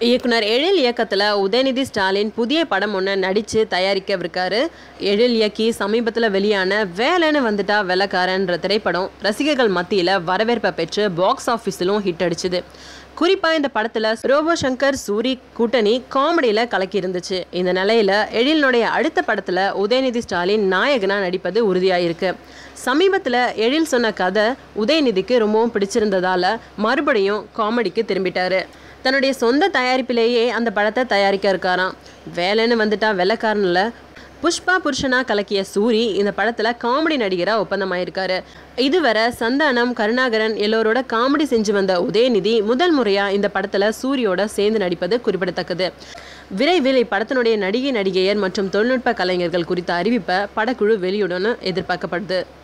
இயக்குனர் எழில் இயக்கத்தில் உதயநிதி ஸ்டாலின் புதிய படம் ஒன்று நடித்து தயாரிக்கவிருக்காரு எழில் இயக்கி சமீபத்தில் வெளியான வேலைன்னு வந்துட்டா வெள்ளக்காரன்ற திரைப்படம் ரசிகர்கள் மத்தியில் வரவேற்பை பெற்று பாக்ஸ் ஆஃபீஸிலும் ஹிட் அடிச்சுது குறிப்பாக இந்த படத்தில் ரோபோ சங்கர் சூரி கூட்டணி காமெடியில் கலக்கி இருந்துச்சு இந்த நிலையில் எழிலினுடைய அடுத்த படத்தில் உதயநிதி ஸ்டாலின் நாயகனாக நடிப்பது உறுதியாயிருக்கு சமீபத்தில் எழில் சொன்ன கதை உதயநிதிக்கு ரொம்பவும் பிடிச்சிருந்ததால மறுபடியும் காமெடிக்கு திரும்பிட்டாரு தன்னுடைய சொந்த தயாரிப்பிலேயே அந்த படத்தை தயாரிக்க இருக்காராம் வேலைன்னு வந்துட்டா வெள்ளக்காரனில் புஷ்பா புருஷனா கலக்கிய சூரி இந்த படத்தில் காமெடி நடிகராக ஒப்பந்தமாயிருக்காரு இதுவரை சந்தானம் கருணாகரன் எல்லோரோட காமெடி செஞ்சு வந்த உதயநிதி முதல் முறையாக இந்த படத்தில் சூரியோட சேர்ந்து நடிப்பது குறிப்பிடத்தக்கது விரைவில் இப்படத்தினுடைய நடிகை நடிகையர் மற்றும் தொழில்நுட்ப கலைஞர்கள் குறித்த அறிவிப்பை படக்குழு வெளியிடணும்னு எதிர்பார்க்கப்படுது